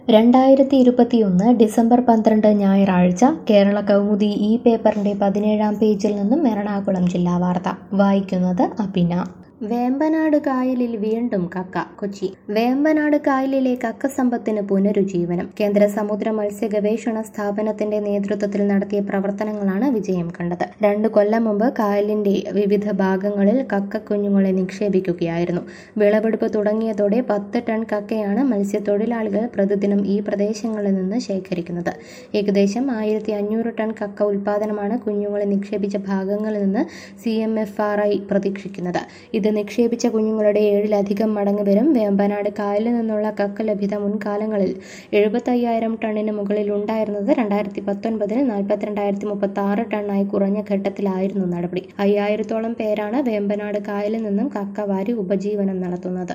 രണ്ടായിരത്തി ഇരുപത്തിയൊന്ന് ഡിസംബർ പന്ത്രണ്ട് ഞായറാഴ്ച കേരള കൗമുദി ഈ പേപ്പറിന്റെ പതിനേഴാം പേജിൽ നിന്നും എറണാകുളം ജില്ലാ വാർത്ത വായിക്കുന്നത് അഭിന വേമ്പനാട് കായലിൽ വീണ്ടും കക്ക കൊച്ചി വേമ്പനാട് കായലിലെ കക്ക സമ്പത്തിന് പുനരുജ്ജീവനം കേന്ദ്ര സമുദ്ര മത്സ്യ ഗവേഷണ സ്ഥാപനത്തിന്റെ നേതൃത്വത്തിൽ നടത്തിയ പ്രവർത്തനങ്ങളാണ് വിജയം കണ്ടത് രണ്ടു കൊല്ലം മുമ്പ് കായലിന്റെ വിവിധ ഭാഗങ്ങളിൽ കക്ക കുഞ്ഞുങ്ങളെ നിക്ഷേപിക്കുകയായിരുന്നു വിളവെടുപ്പ് തുടങ്ങിയതോടെ പത്ത് ടൺ കക്കയാണ് മത്സ്യത്തൊഴിലാളികൾ പ്രതിദിനം ഈ പ്രദേശങ്ങളിൽ നിന്ന് ശേഖരിക്കുന്നത് ഏകദേശം ആയിരത്തി അഞ്ഞൂറ് ടൺ കക്ക ഉൽപാദനമാണ് കുഞ്ഞുങ്ങളെ നിക്ഷേപിച്ച ഭാഗങ്ങളിൽ നിന്ന് C M F R I പ്രതീക്ഷിക്കുന്നത് ഇത് നിക്ഷേപിച്ച കുഞ്ഞുങ്ങളുടെ ഏഴിലധികം മടങ്ങ് വരും വേമ്പനാട് കായലിൽ നിന്നുള്ള കക്ക ലഭ്യത മുൻകാലങ്ങളിൽ എഴുപത്തയ്യായിരം ടണ്ണിന് മുകളിൽ ഉണ്ടായിരുന്നത് രണ്ടായിരത്തി പത്തൊൻപതിൽ നാൽപ്പത്തിരണ്ടായിരത്തി മുപ്പത്തി ആറ് ടണ്ണായി കുറഞ്ഞ ഘട്ടത്തിലായിരുന്നു നടപടി അയ്യായിരത്തോളം പേരാണ് വേമ്പനാട് കായലിൽ നിന്നും കക്ക വാരി ഉപജീവനം നടത്തുന്നത്